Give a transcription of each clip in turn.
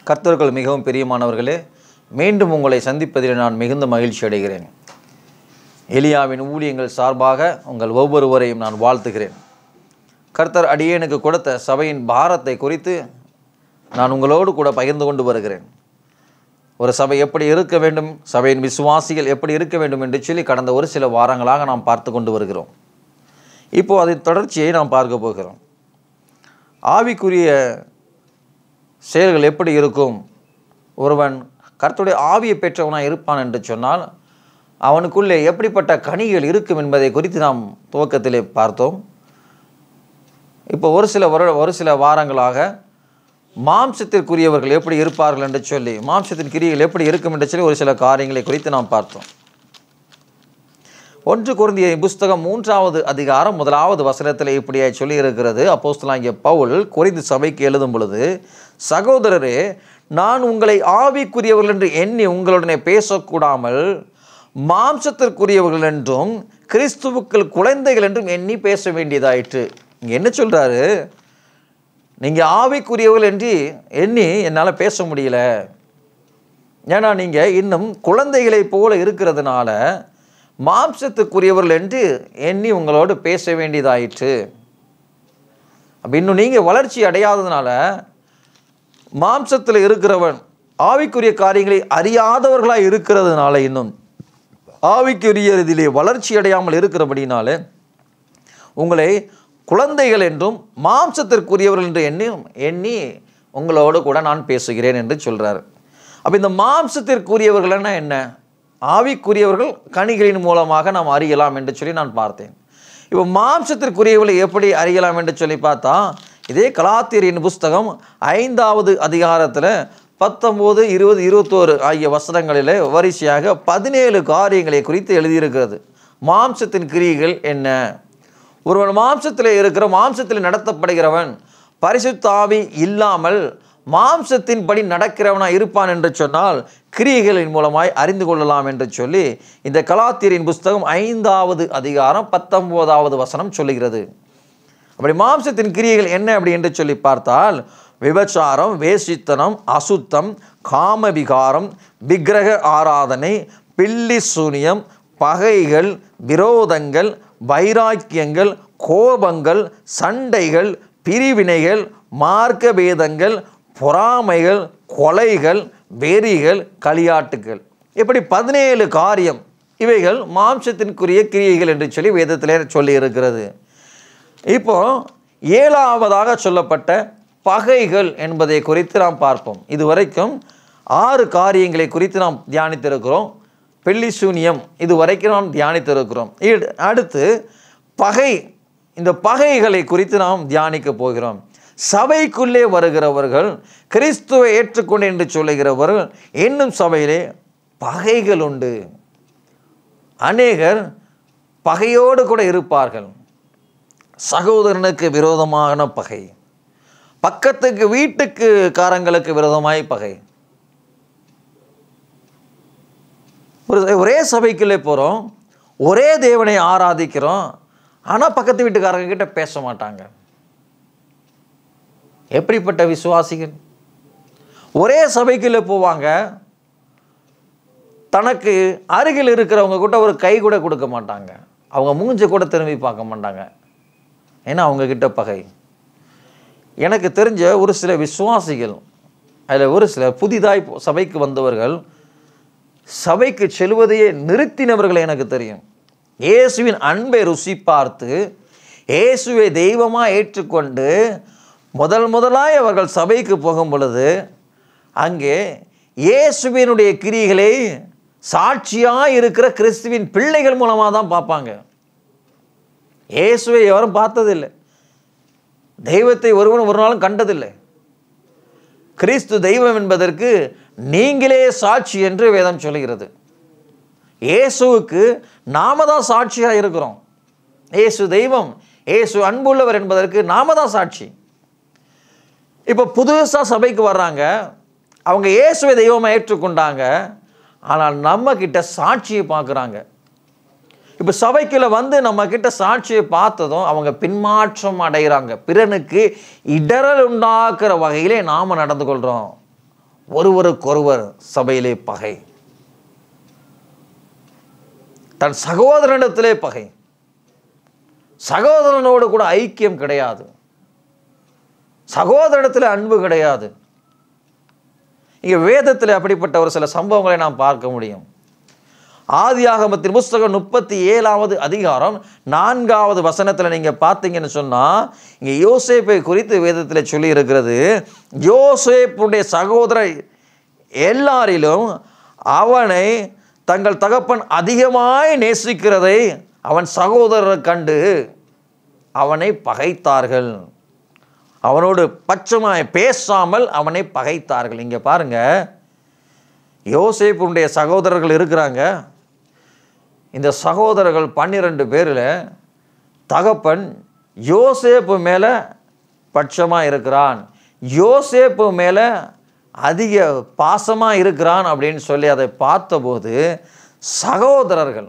கர்த்தர்கள் மிகவும் பிரியமானவர்களே மீண்டும் உங்களை சந்திப்பதில் நான் மிகுந்த மகிழ்ச்சி அடைகிறேன் எலியாவின் ஊழியங்கள் சார்பாக உங்கள் ஒவ்வொருவரையும் நான் வாழ்த்துகிறேன் கர்த்தர் அடியேனுக்கு கொடுத்த சபையின் பாரத்தை குறித்து நான் உங்களோடு கூட பகிர்ந்து கொண்டு வருகிறேன் ஒரு சபை எப்படி இருக்க வேண்டும் சபையின் விசுவாசிகள் எப்படி இருக்க வேண்டும் என்று சொல்லி கடந்த ஒரு சில வாரங்களாக நாம் பார்த்து கொண்டு வருகிறோம் இப்போ அதன் தொடர்ச்சியை நாம் பார்க்க போகிறோம் ஆவிக்குரிய செயல்கள் எப்படி இருக்கும் ஒருவன் கர்த்தருடைய ஆவியை பெற்றவனாக இருப்பான் என்று சொன்னால் அவனுக்குள்ளே எப்படிப்பட்ட கனிகள் இருக்கும் என்பதை குறித்து நாம் துவக்கத்திலே பார்த்தோம் இப்போ ஒரு சில வருட ஒரு சில வாரங்களாக மாம்சத்திற்குரியவர்கள் எப்படி இருப்பார்கள் என்று சொல்லி மாம்சத்தின் கிரியைகள் எப்படி இருக்கும் என்று சொல்லி ஒரு சில காரியங்களை குறித்து நாம் பார்த்தோம் ஒன்று குருந்திய புஸ்தகம் மூன்றாவது அதிகாரம் முதலாவது வசனத்தில் இப்படியாய் சொல்லி இருக்கிறது அப்போஸ்தலாகிய பவுல் குறிந்து சபைக்கு எழுதும் பொழுது சகோதரரே நான் உங்களை ஆவிக்குரியவர்கள் என்று எண்ணி உங்களுடனே பேசக்கூடாமல் மாம்சத்திற்குரியவர்கள் என்றும் கிறிஸ்துவுக்கள் குழந்தைகள் என்றும் எண்ணி பேச வேண்டியதாயிற்று இங்கே என்ன சொல்கிறாரு நீங்கள் ஆவிக்குரியவர்கள் என்று எண்ணி என்னால் பேச முடியல ஏன்னா நீங்கள் இன்னும் குழந்தைகளைப் போல இருக்கிறதுனால மாம்சத்துக்குரியவர்கள் என்று எண்ணி உங்களோடு பேச வேண்டியதாயிற்று அப்போ இன்னும் நீங்கள் வளர்ச்சி அடையாததுனால மாம்சத்தில் இருக்கிறவன் ஆவிக்குரிய காரியங்களை அறியாதவர்களாக இருக்கிறதுனால இன்னும் ஆவிக்குரிய இதிலே வளர்ச்சி அடையாமல் இருக்கிறபடினால உங்களை குழந்தைகள் என்றும் மாம்சத்திற்குரியவர்கள் என்று எண்ணி எண்ணி உங்களோடு கூட நான் பேசுகிறேன் என்று சொல்கிறார் அப்போ இந்த மாம்சத்திற்குரியவர்கள்னா என்ன ஆவிக்குரியவர்கள் கனிகளின் மூலமாக நாம் அறியலாம் என்று சொல்லி நான் பார்த்தேன் இப்போ மாம்சத்திற்குரியவர்களை எப்படி அறியலாம் என்று சொல்லி பார்த்தா இதே கலாத்திரியின் புஸ்தகம் ஐந்தாவது அதிகாரத்தில் பத்தொம்போது இருபது இருபத்தோரு ஆகிய வசனங்களில் வரிசையாக பதினேழு காரியங்களை குறித்து எழுதியிருக்கிறது மாம்சத்தின் கிரியைகள் என்ன ஒருவன் மாம்சத்தில் இருக்கிற மாம்சத்தில் நடத்தப்படுகிறவன் பரிசுத்த ஆவி இல்லாமல் மாம்சத்தின்படி நடக்கிறவனா இருப்பான் என்று சொன்னால் கிரியைகளின் மூலமாய் அறிந்து கொள்ளலாம் என்று சொல்லி இந்த கலாத்திரின் புஸ்தகம் ஐந்தாவது அதிகாரம் பத்தொம்போதாவது வசனம் சொல்லுகிறது அப்படி மாம்சத்தின் கிரியைகள் என்ன அப்படி என்று சொல்லி பார்த்தால் விபச்சாரம் வேசித்தனம் அசுத்தம் காமவிகாரம் விக்கிரக ஆராதனை பில்லி சூனியம் பகைகள் விரோதங்கள் வைராக்கியங்கள் கோபங்கள் சண்டைகள் பிரிவினைகள் மார்க்க பேதங்கள் பொறாமைகள் கொலைகள் வெறிகள் களியாட்டுகள் இப்படி பதினேழு காரியம் இவைகள் மாம்சத்திற்குரிய கிரியைகள் என்று சொல்லி வேதத்திலே சொல்லி இருக்கிறது இப்போ ஏழாவதாக சொல்லப்பட்ட பகைகள் என்பதை குறித்து நாம் பார்ப்போம் இதுவரைக்கும் ஆறு காரியங்களை குறித்து நாம் தியானித்திருக்கிறோம் பெள்ளி சூனியம் இது வரைக்கும் நாம் தியானித்திருக்கிறோம் இடு- அடுத்து பகை இந்த பகைகளை குறித்து நாம் தியானிக்க போகிறோம் சபைக்குள்ளே வருகிறவர்கள் கிறிஸ்துவை ஏற்றுக்கொண்டு என்று சொல்லுகிறவர்கள் இன்னும் சபையிலே பகைகள் உண்டு அநேகர் பகையோடு கூட இருப்பார்கள் சகோதரனுக்கு விரோதமான பகை பக்கத்துக்கு வீட்டுக்கு காரங்களுக்கு விரோதமாய் பகை ஒரு ஒரே சபைக்குள்ளே போகிறோம் ஒரே தேவனை ஆராதிக்கிறோம் ஆனால் பக்கத்து வீட்டுக்காரங்க கிட்ட பேச மாட்டாங்க எப்படிப்பட்ட விசுவாசிகள் ஒரே சபைக்குள்ளே போவாங்க தனக்கு அருகில் இருக்கிறவங்க கூட ஒரு கை கூட கொடுக்க மாட்டாங்க அவங்க மூஞ்ச கூட திரும்பி பார்க்க மாட்டாங்க ஏன்னா அவங்க கிட்ட பகை எனக்கு தெரிஞ்ச ஒரு சில விசுவாசிகள் அதில் ஒரு சில புதிதாய் சபைக்கு வந்தவர்கள் சபைக்கு செல்வதையே நிறுத்தினவர்கள் எனக்கு தெரியும் இயேசுவின் அன்பை ருசி பார்த்து இயேசுவை தெய்வமாக ஏற்றுக்கொண்டு முதல் முதலாய் அவர்கள் சபைக்கு போகும் பொழுது அங்கே இயேசுவினுடைய கிரிகளை சாட்சியாக இருக்கிற கிறிஸ்துவின் பிள்ளைகள் மூலமாக தான் பார்ப்பாங்க இயேசுவை எவரும் பார்த்ததில்லை தெய்வத்தை ஒருவன் ஒரு நாளும் கண்டதில்லை கிறிஸ்து தெய்வம் என்பதற்கு நீங்களே சாட்சி என்று வேதம் சொல்கிறது இயேசுவுக்கு நாம தான் சாட்சியாக இருக்கிறோம் இயேசு தெய்வம் இயேசு அன்புள்ளவர் என்பதற்கு நாம தான் சாட்சி இப்போ புதுசாக சபைக்கு வர்றாங்க அவங்க இயேசுவை தெய்வமாக ஏற்றுக்கொண்டாங்க ஆனால் நம்ம கிட்ட சாட்சியை பார்க்குறாங்க இப்போ சபைக்குள்ள வந்து நம்ம கிட்ட சாட்சியை பார்த்ததும் அவங்க பின்மாற்றம் அடைகிறாங்க பிறனுக்கு இடரல் உண்டாக்குற வகையிலே நாம் நடந்து கொள்கிறோம் ஒருவருக்கொருவர் சபையிலே பகை தன் சகோதரனிடத்திலே பகை சகோதரனோடு கூட ஐக்கியம் கிடையாது சகோதரனிடத்தில் அன்பு கிடையாது இங்கே வேதத்தில் அப்படிப்பட்ட ஒரு சில சம்பவங்களை நாம் பார்க்க முடியும் ஆதியாகமத்தின் புஸ்தகம் முப்பத்தி ஏழாவது அதிகாரம் நான்காவது வசனத்தில் நீங்கள் பார்த்தீங்கன்னு சொன்னால் இங்கே யோசேப்பை குறித்து வேதத்தில் சொல்லி இருக்கிறது யோசேப்புடைய சகோதரர் எல்லாரிலும் அவனை தங்கள் தகப்பன் அதிகமாய் நேசிக்கிறதை அவன் சகோதரர் கண்டு அவனை பகைத்தார்கள் அவனோடு பச்சமாய் பேசாமல் அவனை பகைத்தார்கள் இங்கே பாருங்க யோசேப்புடைய சகோதரர்கள் இருக்கிறாங்க இந்த சகோதரர்கள் பன்னிரெண்டு பேரில் தகப்பன் யோசேப்பு மேலே பட்சமாக இருக்கிறான் யோசேப்பு மேலே அதிக பாசமாக இருக்கிறான் அப்படின்னு சொல்லி அதை பார்த்தபோது சகோதரர்கள்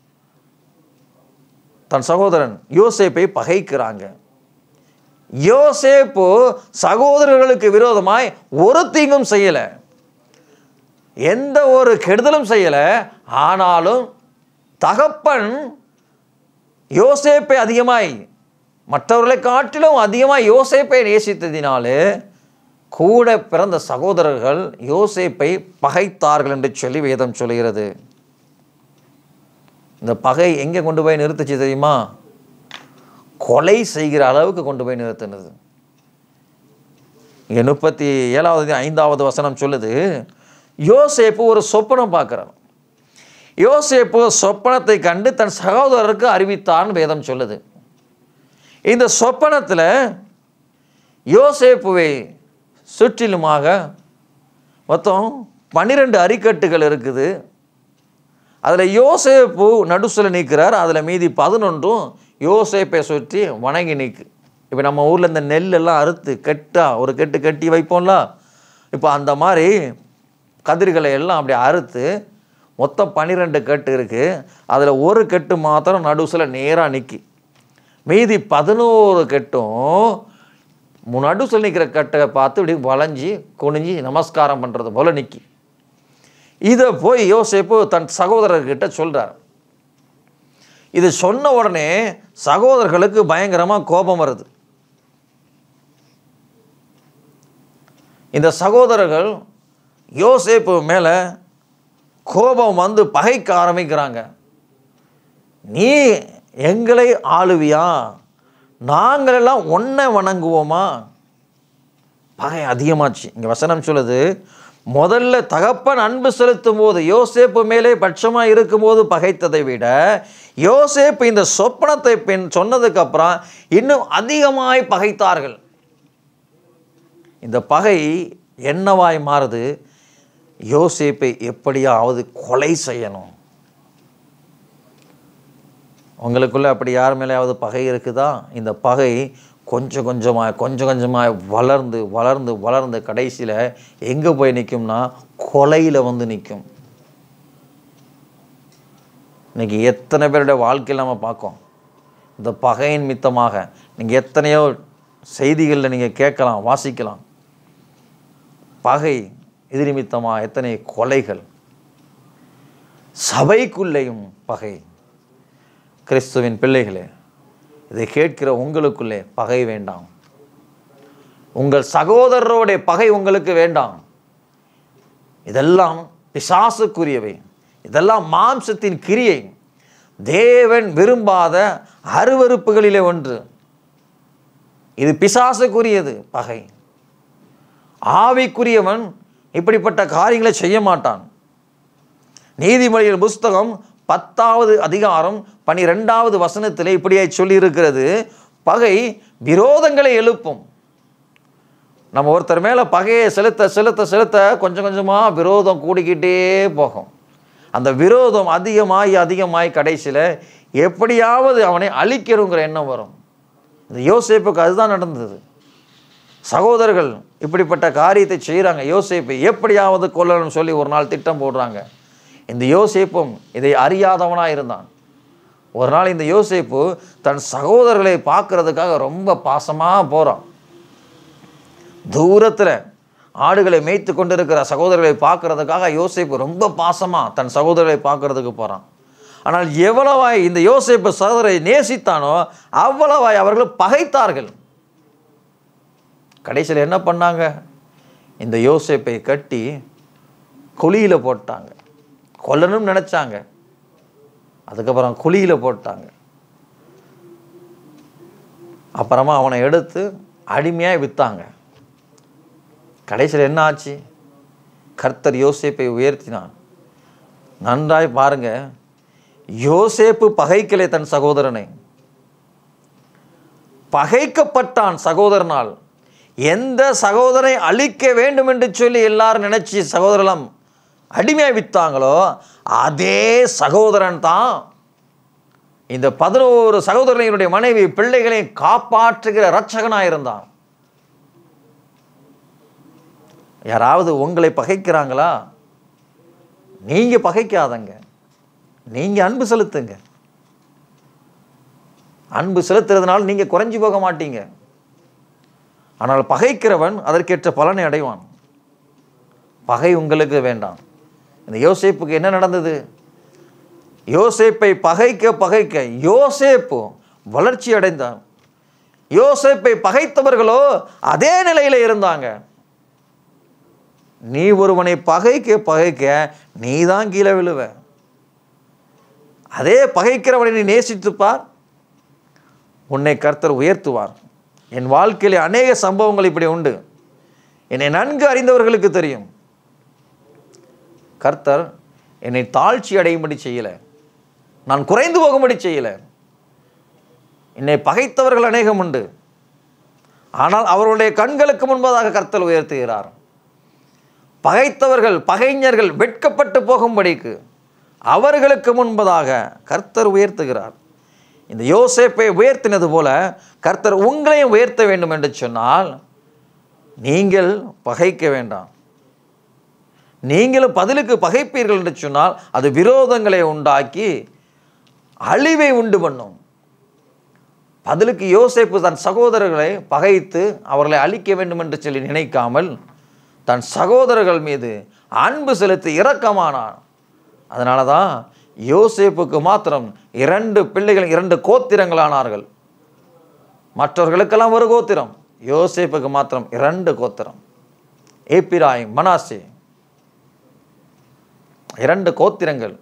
தன் சகோதரன் யோசேப்பை பகைக்கிறாங்க யோசேப்பு சகோதரர்களுக்கு விரோதமாய் ஒரு தீங்கும் செய்யலை எந்த ஒரு கெடுதலும் செய்யலை ஆனாலும் தகப்பன் யோசேப்பை அதிகமாய் மற்றவர்களை காட்டிலும் அதிகமாக யோசேப்பை நேசித்ததினாலே கூட பிறந்த சகோதரர்கள் யோசேப்பை பகைத்தார்கள் என்று சொல்லி வேதம் சொல்கிறது இந்த பகை எங்கே கொண்டு போய் நிறுத்துச்சு தெரியுமா கொலை செய்கிற அளவுக்கு கொண்டு போய் நிறுத்தினது இங்கே முப்பத்தி ஏழாவது ஐந்தாவது வசனம் சொல்லுது யோசேப்பு ஒரு சொப்பனம் பார்க்குறான் யோசேப்பு சொப்பனத்தை கண்டு தன் சகோதரருக்கு அறிவித்தான் வேதம் சொல்லுது இந்த சொப்பனத்தில் யோசேப்புவை சுற்றிலுமாக மொத்தம் பன்னிரெண்டு அரிக்கட்டுகள் இருக்குது அதில் யோசேப்பு நடுசில் நிற்கிறார் அதில் மீதி பதினொன்றும் யோசேப்பை சுற்றி வணங்கி நிற்கு இப்போ நம்ம ஊரில் இந்த நெல்லெல்லாம் அறுத்து கெட்டா ஒரு கெட்டு கட்டி வைப்போம்ல இப்போ அந்த மாதிரி கதிர்களை எல்லாம் அப்படி அறுத்து மொத்தம் பன்னிரெண்டு கட்டு இருக்குது அதில் ஒரு கெட்டு மாத்திரம் நடுசில் நேராக நிற்கி மீதி பதினோரு கெட்டும் நடுசில் நிற்கிற கட்டை பார்த்து இப்படி வளைஞ்சி குனிஞ்சி நமஸ்காரம் பண்ணுறது போல் நிற்கி இதை போய் யோசேப்பு தன் சகோதரர்கிட்ட சொல்கிறார் இது சொன்ன உடனே சகோதரர்களுக்கு பயங்கரமாக கோபம் வருது இந்த சகோதரர்கள் யோசேப்பு மேலே கோபம் வந்து பகைக்க ஆரம்பிக்கிறாங்க நீ எங்களை ஆளுவியா நாங்களெல்லாம் ஒன்றை வணங்குவோமா பகை அதிகமாச்சு இங்கே வசனம் சொல்லுது முதல்ல தகப்பன் அன்பு செலுத்தும் போது யோசேப்பு மேலே பட்சமாக இருக்கும்போது பகைத்ததை விட யோசேப்பு இந்த சொப்பனத்தை பின் சொன்னதுக்கப்புறம் இன்னும் அதிகமாய் பகைத்தார்கள் இந்த பகை என்னவாய் மாறுது யோசேப்பை எப்படியாவது கொலை செய்யணும் உங்களுக்குள்ள அப்படி யார் மேலேயாவது பகை இருக்குதா இந்த பகை கொஞ்சம் கொஞ்சமாக கொஞ்சம் கொஞ்சமாக வளர்ந்து வளர்ந்து வளர்ந்து கடைசியில் எங்கே போய் நிற்கும்னா கொலையில் வந்து நிற்கும் இன்னைக்கு எத்தனை பேருடைய வாழ்க்கையில் நம்ம பார்க்கோம் இந்த பகையின் மித்தமாக நீங்கள் எத்தனையோ செய்திகளில் நீங்கள் கேட்கலாம் வாசிக்கலாம் பகை இது நிமித்தமாக எத்தனை கொலைகள் சபைக்குள்ளேயும் பகை கிறிஸ்துவின் பிள்ளைகளே இதை கேட்கிற உங்களுக்குள்ளே பகை வேண்டாம் உங்கள் சகோதரரோடைய பகை உங்களுக்கு வேண்டாம் இதெல்லாம் பிசாசுக்குரியவை இதெல்லாம் மாம்சத்தின் கிரியை தேவன் விரும்பாத அருவருப்புகளிலே ஒன்று இது பிசாசுக்குரியது பகை ஆவிக்குரியவன் இப்படிப்பட்ட காரியங்களை செய்ய மாட்டான் நீதிமொழிகள் புஸ்தகம் பத்தாவது அதிகாரம் பனிரெண்டாவது வசனத்தில் இப்படியே சொல்லியிருக்கிறது பகை விரோதங்களை எழுப்பும் நம்ம ஒருத்தர் மேலே பகையை செலுத்த செலுத்த செலுத்த கொஞ்சம் கொஞ்சமாக விரோதம் கூடிக்கிட்டே போகும் அந்த விரோதம் அதிகமாகி அதிகமாகி கடைசியில் எப்படியாவது அவனை அழிக்கிறோங்கிற எண்ணம் வரும் இந்த யோசேப்புக்கு அதுதான் நடந்தது சகோதரர்கள் இப்படிப்பட்ட காரியத்தை செய்கிறாங்க யோசேப்பை எப்படியாவது கொல்லணும்னு சொல்லி ஒரு நாள் திட்டம் போடுறாங்க இந்த யோசேப்பும் இதை அறியாதவனாக இருந்தான் ஒரு நாள் இந்த யோசேப்பு தன் சகோதரர்களை பார்க்கறதுக்காக ரொம்ப பாசமாக போகிறான் தூரத்தில் ஆடுகளை மேய்த்து கொண்டிருக்கிற சகோதரர்களை பார்க்கறதுக்காக யோசேப்பு ரொம்ப பாசமாக தன் சகோதரரை பார்க்கறதுக்கு போகிறான் ஆனால் எவ்வளவாய் இந்த யோசேப்பு சகோதரரை நேசித்தானோ அவ்வளவாய் அவர்கள் பகைத்தார்கள் கடைசியில் என்ன பண்ணாங்க இந்த யோசேப்பை கட்டி குழியில் போட்டாங்க கொல்லணும்னு நினச்சாங்க அதுக்கப்புறம் குழியில் போட்டாங்க அப்புறமா அவனை எடுத்து அடிமையாக விற்றாங்க கடைசியில் என்ன ஆச்சு கர்த்தர் யோசேப்பை உயர்த்தினான் நன்றாய் பாருங்க யோசேப்பு பகைக்கலை தன் சகோதரனை பகைக்கப்பட்டான் சகோதரனால் எந்த சகோதரனை அழிக்க வேண்டும் என்று சொல்லி எல்லாரும் நினைச்சு சகோதரலாம் அடிமையாக வித்தாங்களோ அதே சகோதரன் தான் இந்த பதினோரு சகோதரனுடைய மனைவி பிள்ளைகளை காப்பாற்றுகிற இரட்சகனாக இருந்தான் யாராவது உங்களை பகைக்கிறாங்களா நீங்க பகைக்காதங்க நீங்க அன்பு செலுத்துங்க அன்பு செலுத்துறதுனால நீங்க குறைஞ்சு போக மாட்டீங்க ஆனால் பகைக்கிறவன் அதற்கேற்ற பலனை அடைவான் பகை உங்களுக்கு வேண்டாம் இந்த யோசேப்புக்கு என்ன நடந்தது யோசேப்பை பகைக்க பகைக்க யோசேப்பு வளர்ச்சி அடைந்தான் யோசேப்பை பகைத்தவர்களோ அதே நிலையில இருந்தாங்க நீ ஒருவனை பகைக்க பகைக்க நீ தான் கீழே விழுவ அதே பகைக்கிறவனை நீ நேசித்துப் பார் உன்னை கர்த்தர் உயர்த்துவார் என் வாழ்க்கையிலே அநேக சம்பவங்கள் இப்படி உண்டு என்னை நன்கு அறிந்தவர்களுக்கு தெரியும் கர்த்தர் என்னை தாழ்ச்சி அடையும்படி செய்யலை நான் குறைந்து போகும்படி செய்யலை என்னை பகைத்தவர்கள் அநேகம் உண்டு ஆனால் அவர்களுடைய கண்களுக்கு முன்பதாக கர்த்தர் உயர்த்துகிறார் பகைத்தவர்கள் பகைஞர்கள் வெட்கப்பட்டு போகும்படிக்கு அவர்களுக்கு முன்பதாக கர்த்தர் உயர்த்துகிறார் இந்த யோசேப்பை உயர்த்தினது போல கர்த்தர் உங்களையும் உயர்த்த வேண்டும் என்று சொன்னால் நீங்கள் பகைக்க வேண்டாம் நீங்களும் பதிலுக்கு பகைப்பீர்கள் என்று சொன்னால் அது விரோதங்களை உண்டாக்கி அழிவை உண்டு பண்ணும் பதிலுக்கு யோசேப்பு தன் சகோதரர்களை பகைத்து அவர்களை அழிக்க வேண்டும் என்று சொல்லி நினைக்காமல் தன் சகோதரர்கள் மீது அன்பு செலுத்தி இரக்கமானான் அதனால தான் யோசேப்புக்கு மாத்திரம் இரண்டு பிள்ளைகள் இரண்டு கோத்திரங்களானார்கள் மற்றவர்களுக்கெல்லாம் ஒரு கோத்திரம் யோசேப்புக்கு மாத்திரம் இரண்டு கோத்திரம் ஏப்பிராய் மனாசே இரண்டு கோத்திரங்கள்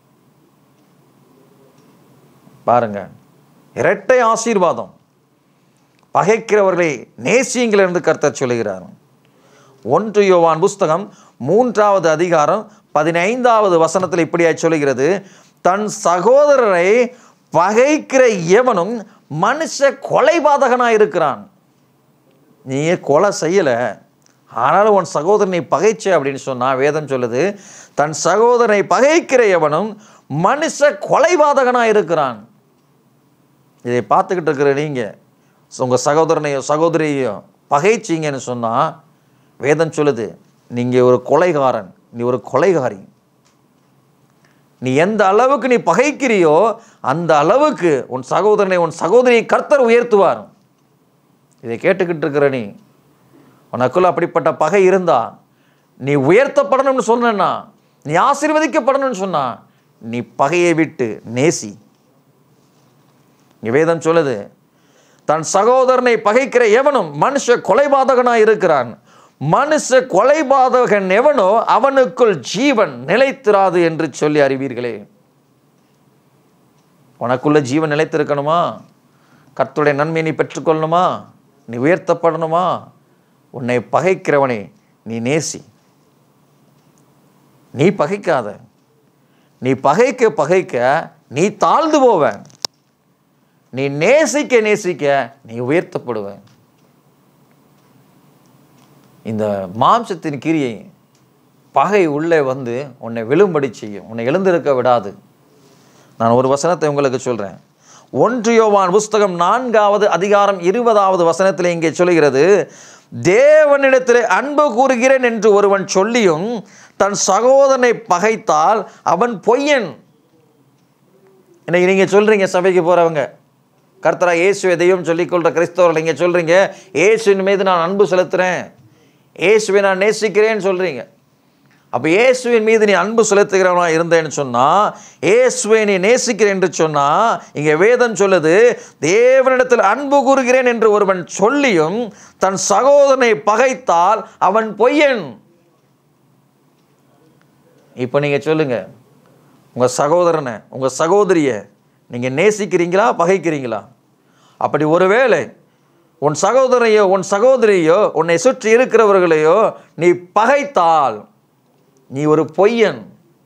பாருங்க இரட்டை ஆசீர்வாதம் பகைக்கிறவர்களை நேசியுங்கள் என்று கர்த்தர் சொல்லுகிறார் ஒன்று யோவான் புஸ்தகம் மூன்றாவது அதிகாரம் பதினைந்தாவது வசனத்தில் இப்படியாய் சொல்லுகிறது தன் சகோதரரை பகைக்கிற எவனும் மனுஷ கொலைபாதகனாக இருக்கிறான் நீ கொலை செய்யலை ஆனாலும் உன் சகோதரனை பகைச்ச அப்படின்னு சொன்னா வேதம் சொல்லுது தன் சகோதரனை பகைக்கிற எவனும் மனுஷ கொலைபாதகனாக இருக்கிறான் இதை பார்த்துக்கிட்டு இருக்கிற நீங்கள் உங்கள் சகோதரனையோ சகோதரியோ பகைச்சிங்கன்னு சொன்னால் வேதம் சொல்லுது நீங்கள் ஒரு கொலைகாரன் நீ ஒரு கொலைகாரி நீ எந்த அளவுக்கு நீ பகைக்கிறியோ அந்த அளவுக்கு உன் சகோதரனை உன் சகோதரியை கர்த்தர் உயர்த்துவார் இதை கேட்டுக்கிட்டு இருக்கிற நீ உனக்குள்ள அப்படிப்பட்ட பகை இருந்தா நீ உயர்த்தப்படணும்னு சொன்னா நீ ஆசீர்வதிக்கப்படணும்னு சொன்னா நீ பகையை விட்டு நேசி இங்க வேதம் சொல்லுது தன் சகோதரனை பகைக்கிற எவனும் மனுஷ கொலைபாதகனாய் இருக்கிறான் மனுஷ கொலைபாதகன் எவனோ அவனுக்குள் ஜீவன் நிலைத்திராது என்று சொல்லி அறிவீர்களே உனக்குள்ள ஜீவன் நிலைத்திருக்கணுமா கர்த்தருடைய நன்மை நீ பெற்றுக்கொள்ளணுமா நீ உயர்த்தப்படணுமா உன்னை பகைக்கிறவனை நீ நேசி நீ பகைக்காத நீ பகைக்க பகைக்க நீ தாழ்ந்து போவ நீ நேசிக்க நேசிக்க நீ உயர்த்தப்படுவ இந்த மாம்சத்தின் கிரியை பகை உள்ளே வந்து உன்னை விழும்படி செய்யும் உன்னை எழுந்திருக்க விடாது நான் ஒரு வசனத்தை உங்களுக்கு சொல்கிறேன் ஒன்று யோவான் புஸ்தகம் நான்காவது அதிகாரம் இருபதாவது வசனத்தில் இங்கே சொல்கிறது தேவனிடத்தில் அன்பு கூறுகிறேன் என்று ஒருவன் சொல்லியும் தன் சகோதரனை பகைத்தால் அவன் பொய்யன் இன்னைக்கு நீங்கள் சொல்கிறீங்க சபைக்கு போகிறவங்க கர்த்தரா இயேசு எதையும் சொல்லிக்கொள்கிற கிறிஸ்தவர்கள் நீங்கள் சொல்கிறீங்க இயேசுவின் மீது நான் அன்பு செலுத்துகிறேன் இயேசுவை நான் நேசிக்கிறேன்னு சொல்கிறீங்க அப்போ இயேசுவின் மீது நீ அன்பு செலுத்துகிறவனா இருந்தேன்னு சொன்னால் இயேசுவை நீ நேசிக்கிறேன் என்று சொன்னால் இங்கே வேதம் சொல்லுது தேவனிடத்தில் அன்பு கூறுகிறேன் என்று ஒருவன் சொல்லியும் தன் சகோதரனை பகைத்தால் அவன் பொய்யன் இப்போ நீங்கள் சொல்லுங்க உங்கள் சகோதரனை உங்கள் சகோதரியை நீங்கள் நேசிக்கிறீங்களா பகைக்கிறீங்களா அப்படி ஒருவேளை உன் சகோதரையோ உன் சகோதரியோ உன்னை சுற்றி இருக்கிறவர்களையோ நீ பகைத்தால் நீ ஒரு பொய்யன்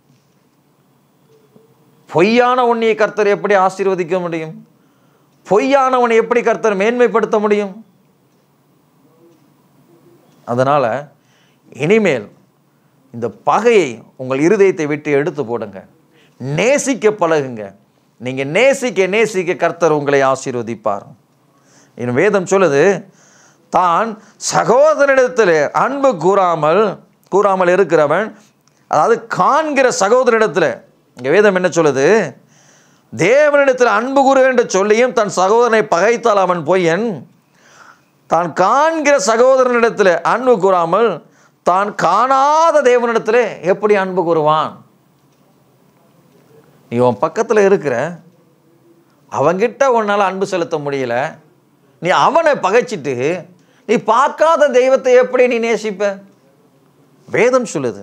பொய்யான உன்னை கர்த்தர் எப்படி ஆசீர்வதிக்க முடியும் பொய்யானவனை எப்படி கர்த்தர் மேன்மைப்படுத்த முடியும் அதனால் இனிமேல் இந்த பகையை உங்கள் இருதயத்தை விட்டு எடுத்து போடுங்க நேசிக்க பழகுங்க நீங்கள் நேசிக்க நேசிக்க கர்த்தர் உங்களை ஆசீர்வதிப்பார் இன்னும் வேதம் சொல்லுது தான் சகோதரனிடத்தில் அன்பு கூறாமல் கூறாமல் இருக்கிறவன் அதாவது காண்கிற சகோதரனிடத்தில் இங்கே வேதம் என்ன சொல்லுது தேவனிடத்தில் அன்பு கூறுவேன் என்று சொல்லியும் தன் சகோதரனை பகைத்தால் அவன் பொய்யன் தான் காண்கிற சகோதரனிடத்தில் அன்பு கூறாமல் தான் காணாத தேவனிடத்தில் எப்படி அன்பு கூறுவான் நீ உன் பக்கத்தில் இருக்கிற அவங்கிட்ட உன்னால் அன்பு செலுத்த முடியல நீ அவனை பகைச்சிட்டு நீ பார்க்காத தெய்வத்தை எப்படி நீ நேசிப்ப வேதம் சொல்லுது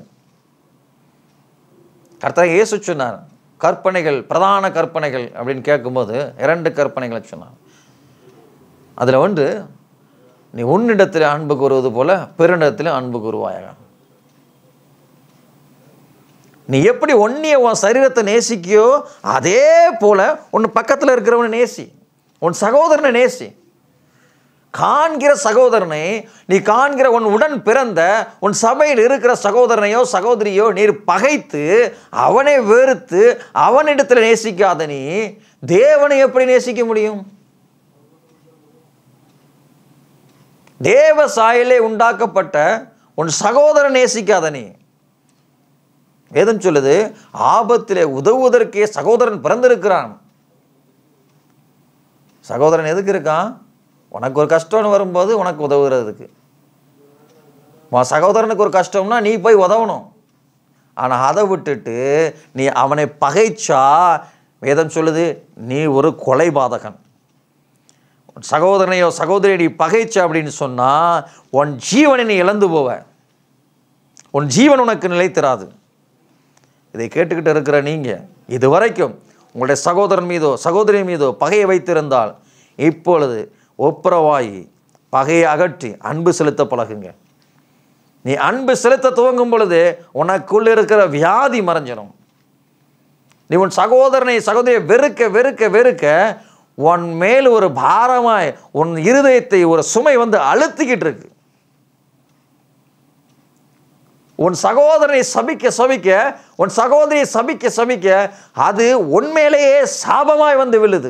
கர்த்தர் இயேசு சொன்னார் கற்பனைகள் பிரதான கற்பனைகள் அப்படின்னு கேட்கும்போது இரண்டு கற்பனைகளை சொன்னார் அதில் வந்து நீ உன்னிடத்தில் அன்பு கூறுவது போல பிறனிடத்தில் அன்பு கூறுவாயாக நீ எப்படி ஒன்னிய உன் சரீரத்தை நேசிக்கியோ அதே போல உன் பக்கத்தில் இருக்கிறவனை நேசி உன் சகோதரனை நேசி காண்கிற சகோதரனை நீ காண்கிற உன் உடன் பிறந்த உன் சபையில் இருக்கிற சகோதரனையோ சகோதரியோ நீர் பகைத்து அவனை வெறுத்து அவனிடத்தில் நேசிக்காத நீ தேவனை எப்படி நேசிக்க முடியும் தேவ சாயலே உண்டாக்கப்பட்ட உன் சகோதரன் நேசிக்காத நீ வேதம் சொல்லுது ஆபத்திலே உதவுவதற்கே சகோதரன் பிறந்திருக்கிறான் சகோதரன் எதுக்கு இருக்கான் உனக்கு ஒரு கஷ்டம்னு வரும்போது உனக்கு உதவுறதுக்கு உன் சகோதரனுக்கு ஒரு கஷ்டம்னா நீ போய் உதவணும் ஆனால் அதை விட்டுட்டு நீ அவனை பகைச்சா வேதம் சொல்லுது நீ ஒரு கொலைபாதகன் உன் சகோதரனையோ சகோதரியை நீ பகைச்ச அப்படின்னு சொன்னால் உன் ஜீவனை நீ இழந்து போவ உன் ஜீவன் உனக்கு நிலைத்திராது இதை கேட்டுக்கிட்டு இருக்கிற நீங்கள் இது வரைக்கும் உங்களுடைய சகோதரன் மீதோ சகோதரி மீதோ பகையை வைத்திருந்தால் இப்பொழுது ஒப்புரவாயி பகையை அகற்றி அன்பு செலுத்த பழகுங்க நீ அன்பு செலுத்த துவங்கும் பொழுது உனக்குள்ள இருக்கிற வியாதி மறைஞ்சிடும் நீ உன் சகோதரனை சகோதரியை வெறுக்க வெறுக்க வெறுக்க உன் மேல் ஒரு பாரமாய் உன் இருதயத்தை ஒரு சுமை வந்து அழுத்திக்கிட்டு இருக்கு உன் சகோதரனை சபிக்க சபிக்க உன் சகோதரியை சபிக்க சபிக்க அது உண்மையிலேயே சாபமாய் வந்து விழுது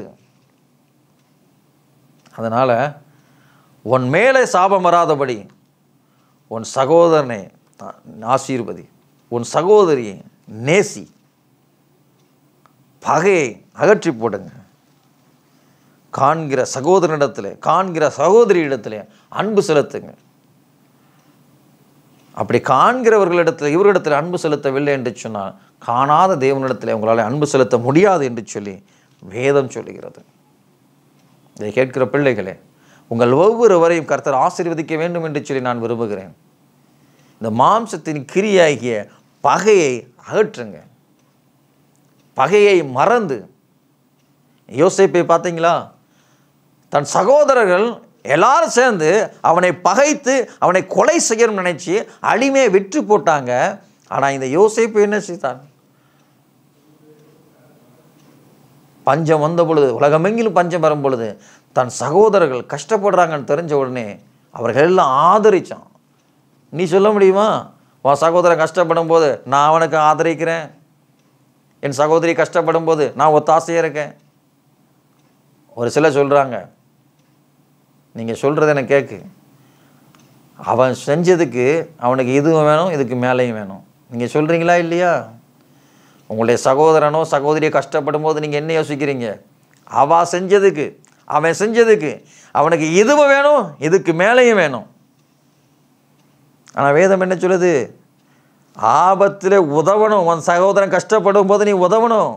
அதனால் உன் மேலே சாபம் வராதபடி உன் சகோதரனை ஆசீர்வதி உன் சகோதரியை நேசி பகையை அகற்றி போடுங்க காண்கிற சகோதரனிடத்தில் காண்கிற சகோதரி இடத்துல அன்பு செலுத்துங்க அப்படி காண்கிறவர்களிடத்தில் இவர்களிடத்தில் அன்பு செலுத்தவில்லை என்று சொன்னால் காணாத தேவனிடத்தில் உங்களால் அன்பு செலுத்த முடியாது என்று சொல்லி வேதம் சொல்லுகிறது இதை கேட்கிற பிள்ளைகளே உங்கள் ஒவ்வொருவரையும் கர்த்தர் ஆசீர்வதிக்க வேண்டும் என்று சொல்லி நான் விரும்புகிறேன் இந்த மாம்சத்தின் கிரியாகிய பகையை அகற்றுங்க பகையை மறந்து யோசிப்பை பார்த்தீங்களா தன் சகோதரர்கள் எல்லாரும் சேர்ந்து அவனை பகைத்து அவனை கொலை செய்யணும்னு நினைச்சு அடிமையை விற்று போட்டாங்க ஆனால் இந்த யோசிப்பு என்ன செய்தான் பஞ்சம் வந்த பொழுது உலகமெங்கிலும் பஞ்சம் வரும் பொழுது தன் சகோதரர்கள் கஷ்டப்படுறாங்கன்னு தெரிஞ்ச உடனே அவர்கள் எல்லாம் ஆதரிச்சான் நீ சொல்ல முடியுமா உன் சகோதரன் கஷ்டப்படும் போது நான் அவனுக்கு ஆதரிக்கிறேன் என் சகோதரி கஷ்டப்படும் போது நான் ஒத்தாசையாக இருக்கேன் ஒரு சிலர் சொல்கிறாங்க நீங்கள் சொல்கிறது எனக்கு கேட்கு அவன் செஞ்சதுக்கு அவனுக்கு இதுவும் வேணும் இதுக்கு மேலேயும் வேணும் நீங்கள் சொல்கிறீங்களா இல்லையா உங்களுடைய சகோதரனோ சகோதரியோ கஷ்டப்படும் போது நீங்கள் என்ன யோசிக்கிறீங்க அவ செஞ்சதுக்கு அவன் செஞ்சதுக்கு அவனுக்கு இதுவும் வேணும் இதுக்கு மேலேயும் வேணும் ஆனால் வேதம் என்ன சொல்லுது ஆபத்தில் உதவணும் உன் சகோதரன் கஷ்டப்படும் போது நீ உதவணும்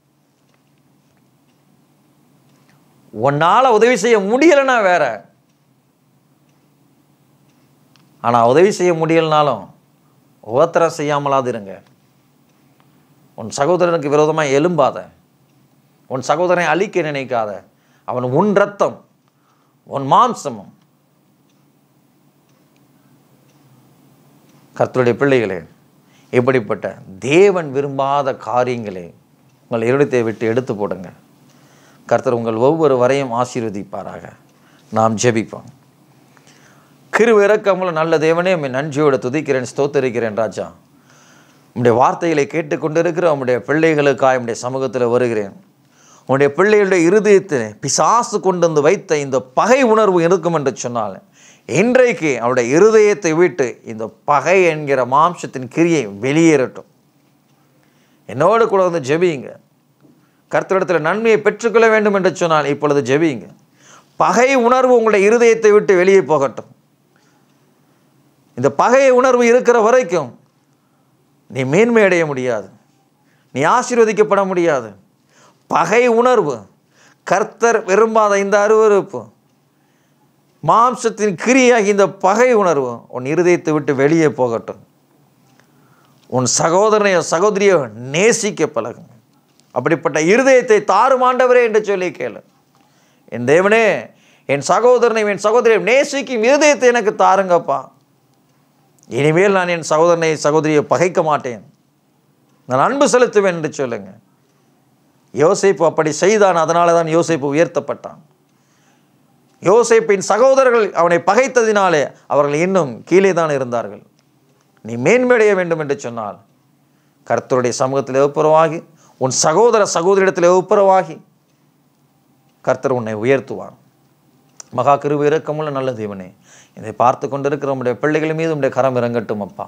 உன்னால் உதவி செய்ய முடியலைன்னா வேற ஆனால் உதவி செய்ய முடியலனாலும் உபத்திரம் செய்யாமலாது இருங்க உன் சகோதரனுக்கு விரோதமாக எழும்பாத உன் சகோதரனை அழிக்க நினைக்காத அவன் உன் ரத்தம் உன் மாம்சமும் கர்த்தருடைய பிள்ளைகளே இப்படிப்பட்ட தேவன் விரும்பாத காரியங்களை உங்கள் இருடத்தை விட்டு எடுத்து போடுங்க கர்த்தர் உங்கள் ஒவ்வொரு வரையும் ஆசீர்வதிப்பாராக நாம் ஜெபிப்போம் கிருப இறக்கமுள்ள நல்ல தேவனே உம்மை நன்றியோடு துதிக்கிறேன் ஸ்தோத்தரிக்கிறேன் ராஜா உம்முடைய வார்த்தைகளை கேட்டுக்கொண்டிருக்கிற உம்முடைய பிள்ளைகளுக்காக உம்முடைய சமூகத்தில் வருகிறேன் உம்முடைய பிள்ளைகளுடைய இருதயத்தில் பிசாசு கொண்டு வந்து வைத்த இந்த பகை உணர்வு இருக்கும் என்று சொன்னால் இன்றைக்கு அவருடைய இருதயத்தை விட்டு இந்த பகை என்கிற மாம்சத்தின் கிரியை வெளியேறட்டும் என்னோடு கூட வந்து ஜெபியுங்க கர்த்தரிடத்தில் நன்மையை பெற்றுக்கொள்ள வேண்டும் என்று சொன்னால் இப்பொழுது ஜெபியுங்க பகை உணர்வு உங்களுடைய இருதயத்தை விட்டு வெளியே போகட்டும் இந்த பகை உணர்வு இருக்கிற வரைக்கும் நீ மேன்மை அடைய முடியாது நீ ஆசீர்வதிக்கப்பட முடியாது பகை உணர்வு கர்த்தர் விரும்பாத இந்த அருவருப்பு மாம்சத்தின் கிரியாகி இந்த பகை உணர்வு உன் இருதயத்தை விட்டு வெளியே போகட்டும் உன் சகோதரனையோ சகோதரியோ நேசிக்க பழகுங்க அப்படிப்பட்ட இருதயத்தை தாறுமாண்டவரே என்று சொல்லி கேளு என் தேவனே என் சகோதரனை என் சகோதரியை நேசிக்கும் இருதயத்தை எனக்கு தாருங்கப்பா இனிமேல் நான் என் சகோதரனை சகோதரியை பகைக்க மாட்டேன் நான் அன்பு செலுத்துவேன் என்று சொல்லுங்க யோசேப்பு அப்படி செய்தான் அதனால தான் யோசேப்பு உயர்த்தப்பட்டான் யோசேப்பின் சகோதரர்கள் அவனை பகைத்ததினாலே அவர்கள் இன்னும் கீழே தான் இருந்தார்கள் நீ மேன்மையடைய வேண்டும் என்று சொன்னால் கர்த்தருடைய சமூகத்தில் ஒப்புரவாகி உன் சகோதர சகோதரிடத்தில் ஒப்புரவாகி கர்த்தர் உன்னை உயர்த்துவார் மகா கிருப இறக்கமுள்ள நல்ல தேவனே இதை பார்த்து கொண்டிருக்கிற உம்முடைய பிள்ளைகள் மீது உம்முடைய கரம் இறங்கட்டும் அப்பா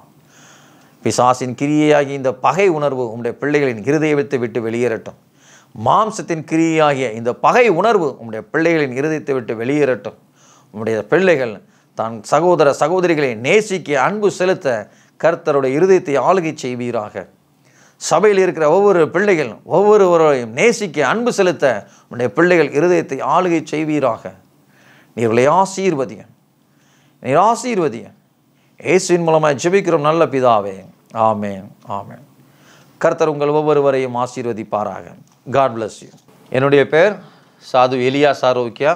பிசாசின் கிரியையாகி இந்த பகை உணர்வு உம்முடைய பிள்ளைகளின் இருதயத்தை விட்டு வெளியேறட்டும் மாம்சத்தின் கிரியையாகிய இந்த பகை உணர்வு உம்முடைய பிள்ளைகளின் இருதயத்தை விட்டு வெளியேறட்டும் உம்முடைய பிள்ளைகள் தான் சகோதர சகோதரிகளை நேசிக்க அன்பு செலுத்த கர்த்தருடைய இருதயத்தை ஆளுகை செய்வீராக சபையில் இருக்கிற ஒவ்வொரு பிள்ளைகள் ஒவ்வொருவரையும் நேசிக்க அன்பு செலுத்த உன்னுடைய பிள்ளைகள் இருதயத்தை ஆளுகை செய்வீராக நீர்களை ஆசீர்வதிய நீர் ஆசீர்வதிய இயேசுவின் மூலமாக ஜெபிக்கிறோம் நல்ல பிதாவே ஆமேன் ஆமேன் கர்த்தர் உங்கள் ஒவ்வொருவரையும் ஆசீர்வதிப்பாராக காட் bless யூ என்னுடைய பேர் சாது எலியா சாரோக்கியா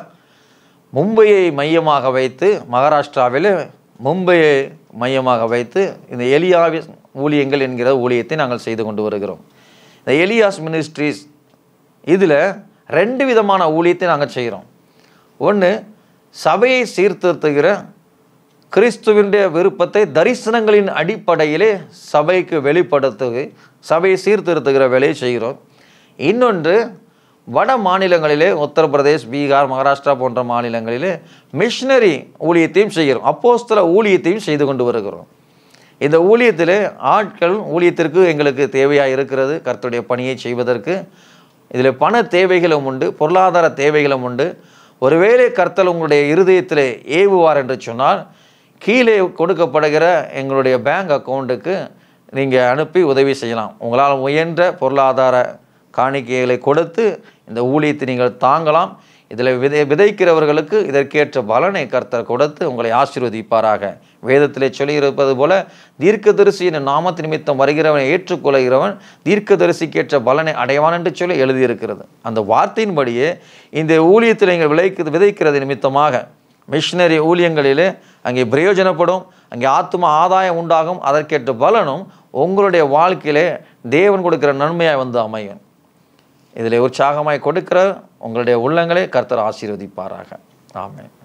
மும்பையை மையமாக வைத்து மகாராஷ்டிராவில் மும்பையை மையமாக வைத்து இந்த எலியாவிஸ் ஊழியங்கள் என்கிற ஊழியத்தை நாங்கள் செய்து கொண்டு வருகிறோம் இந்த எலியாஸ் மினிஸ்ட்ரீஸ் இதில் ரெண்டு விதமான ஊழியத்தை நாங்கள் செய்கிறோம் ஒன்று சபையை சீர்திருத்துகிற கிறிஸ்துவினுடைய விருப்பத்தை தரிசனங்களின் அடிப்படையிலே சபைக்கு வெளிப்படுத்து சபையை சீர்திருத்துகிற வேலையை செய்கிறோம் இன்னொன்று வட மாநிலங்களிலே உத்தரப்பிரதேஷ் பீகார் மகாராஷ்டிரா போன்ற மாநிலங்களிலே மிஷினரி ஊழியத்தையும் செய்கிறோம் அப்போஸ்தல ஊழியத்தையும் செய்து கொண்டு வருகிறோம் இந்த ஊழியத்திலே ஆட்கள் ஊழியத்திற்கு எங்களுக்கு தேவையாக இருக்கிறது கர்த்தருடைய பணியை செய்வதற்கு இதில் பண தேவைகளும் உண்டு பொருளாதார தேவைகளும் உண்டு ஒருவேளை கர்த்தர் உங்களுடைய இருதயத்திலே ஏவுவார் என்று சொன்னால் கீழே கொடுக்கப்படுகிற எங்களுடைய பேங்க் அக்கௌண்ட்டுக்கு நீங்கள் அனுப்பி உதவி செய்யலாம் உங்களால் முயன்ற பொருளாதார காணிக்கைகளை கொடுத்து இந்த ஊழியத்தை நீங்கள் தாங்கலாம் இதில் விதை விதைக்கிறவர்களுக்கு இதற்கேற்ற பலனை கர்த்தர் கொடுத்து உங்களை ஆசீர்வதிப்பாராக வேதத்திலே சொல்லியிருப்பது போல தீர்க்கதரிசியின் நாமத்து நிமித்தம் வருகிறவனை ஏற்றுக்கொள்கிறவன் தீர்க்கதரிசிக்கேற்ற பலனை அடைவான் என்று சொல்லி எழுதியிருக்கிறது அந்த வார்த்தையின்படியே இந்த ஊழியத்தில் நீங்கள் விளைக்கு விதைக்கிறது நிமித்தமாக மிஷினரி ஊழியங்களிலே அங்கே பிரயோஜனப்படும் அங்கே ஆத்ம ஆதாயம் உண்டாகும் அதற்கேற்ற பலனும் உங்களுடைய வாழ்க்கையிலே தேவன் கொடுக்கிற நன்மையாக வந்து அமையும் இதில் உற்சாகமாய் கொடுக்கிற உங்களுடைய உள்ளங்களே கர்த்தர் ஆசீர்வதிப்பாராக ஆமென்